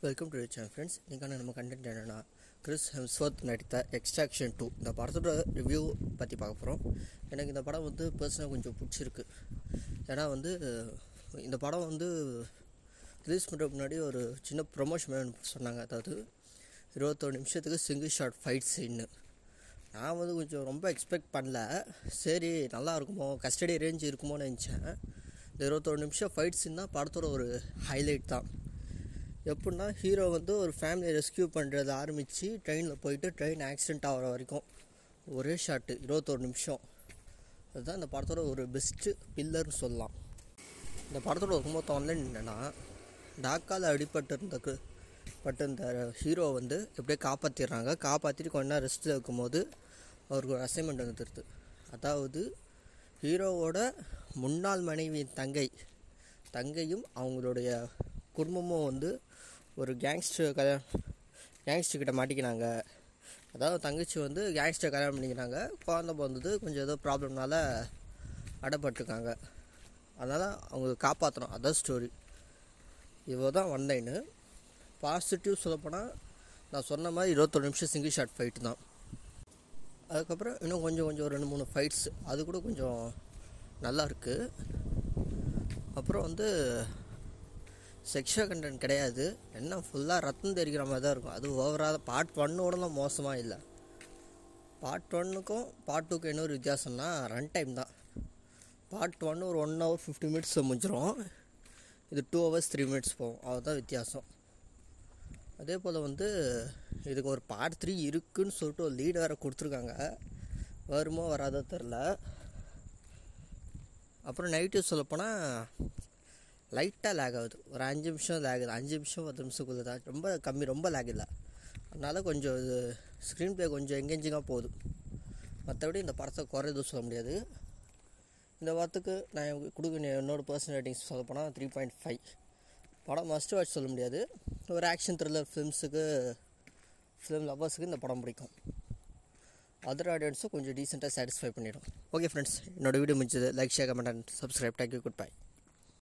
welcome to channel friends இன்றைக்கான நம்ம content என்னென்னா கிறிஸ் ஹெம்ஸ்வர்த் நடித்த எக்ஸ்ட்ராக்ஷன் டூ இந்த படத்தோட ரிவ்யூ பற்றி பார்க்க போகிறோம் எனக்கு இந்த படம் வந்து பர்சனலாக கொஞ்சம் பிடிச்சிருக்கு ஏன்னா வந்து இந்த படம் வந்து ரிலீஸ் பண்ணுற முன்னாடி ஒரு சின்ன ப்ரொமோஷன் சொன்னாங்க அதாவது இருபத்தொரு நிமிஷத்துக்கு சிங்கிள் ஷாட் ஃபைட் சீன்னு நான் வந்து கொஞ்சம் ரொம்ப எக்ஸ்பெக்ட் பண்ணல சரி நல்லா இருக்குமோ கஸ்டடி ரேஞ்ச் இருக்குமோன்னு நினச்சேன் இந்த இருபத்தொரு நிமிஷம் ஃபைட் சீன் தான் படத்தோட ஒரு ஹைலைட் தான் எப்படின்னா ஹீரோ வந்து ஒரு ஃபேமிலியை ரெஸ்கியூ பண்ணுறது ஆரம்பித்து ட்ரெயினில் போயிட்டு ட்ரெயின் ஆக்சிடென்ட் ஆகிற வரைக்கும் ஒரே ஷாட்டு இருபத்தொரு நிமிஷம் அதுதான் இந்த படத்தோட ஒரு பெஸ்ட்டு பில்லர்னு சொல்லலாம் இந்த படத்தோட ரொம்ப ஆன்லைன் என்னென்னா டாக்காவில் அடிபட்டிருந்த கு- பட்டு இந்த ஹீரோ வந்து எப்படியே காப்பாற்றிடுறாங்க காப்பாற்றிட்டு கொஞ்ச நேரம் ரெஸ்ட்டில் இருக்கும்போது அவருக்கு ஒரு அசைன்மெண்ட் வந்துடுது அதாவது ஹீரோவோட முன்னாள் மனைவியின் தங்கை தங்கையும் அவங்களுடைய குடும்பமும் வந்து ஒரு கேங்ஸ்டர் கல்யாணம் கேங்ஸ்டர் கிட்ட மாட்டிக்கினாங்க அதாவது தங்கச்சி வந்து கேங்ஸ்டர் கல்யாணம் பண்ணிக்கிறாங்க குழந்த பிறந்தது கொஞ்சம் ஏதோ ப்ராப்ளம்னால அடைப்பட்டிருக்காங்க அதனால் அவங்க காப்பாற்றணும் அதான் ஸ்டோரி இவ்வளோ தான் ஒன் லைனு பாசிட்டிவ் சொல்லப்போனால் நான் சொன்ன மாதிரி இருபத்தொரு நிமிஷம் சிங்கிள் ஷாட் ஃபைட்டு தான் அதுக்கப்புறம் இன்னும் கொஞ்சம் கொஞ்சம் ரெண்டு மூணு ஃபைட்ஸ் அது கூட கொஞ்சம் நல்லா இருக்குது அப்புறம் வந்து செக்ஷுவல் கண்டென்ட் கிடையாது என்ன ஃபுல்லாக ரத்தம் தெரிக்கிற மாதிரி தான் இருக்கும் அது ஓவரால் பார்ட் ஒன்னோடலாம் மோசமாக இல்லை பார்ட் ஒன்னுக்கும் பார்ட் டூக்கும் என்ன ஒரு வித்தியாசம்னா ரன் டைம் தான் பார்ட் ஒன்று ஒரு ஒன் ஹவர் ஃபிஃப்டி மினிட்ஸில் முடிஞ்சிடும் இது டூ ஹவர்ஸ் த்ரீ மினிட்ஸ் போகும் அதுதான் வித்தியாசம் அதே போல் வந்து இதுக்கு ஒரு பார்ட் த்ரீ இருக்குன்னு சொல்லிட்டு ஒரு லீடு வேறு கொடுத்துருக்காங்க வருமோ வராதோ தெரில அப்புறம் நெகட்டிவ் சொல்லப்போனால் லைட்டாக லேக் ஆகுது ஒரு அஞ்சு நிமிஷம் லேக் ஆகுது அஞ்சு நிமிஷம் பத்து நிமிஷத்துக்குள்ளே தான் ரொம்ப கம்மி ரொம்ப லேக் இல்லை அதனால் கொஞ்சம் இது ஸ்க்ரீன் ப்ளே கொஞ்சம் எங்கேஜிங்காக போகுது மற்றபடி இந்த படத்தை குறை எதுவும் சொல்ல முடியாது இந்த வாரத்துக்கு நான் கொடுக்க என்னோட பர்சனல் ரேட்டிங்ஸ் சொல்ல போனால் த்ரீ பாயிண்ட் ஃபைவ் படம் மஸ்ட் வாட்ச் சொல்ல முடியாது ஒரு ஆக்ஷன் த்ரில்லர் ஃபிலிம்ஸுக்கு ஃபிலிம் லவ்வர்ஸுக்கு இந்த படம் பிடிக்கும் அதர் ஆடியன்ஸும் கொஞ்சம் டீசெண்டாக சாட்டிஸ்ஃபை பண்ணிடும் ஓகே ஃப்ரெண்ட்ஸ் என்னோட வீடியோ முடிஞ்சது like share comment and subscribe thank you good by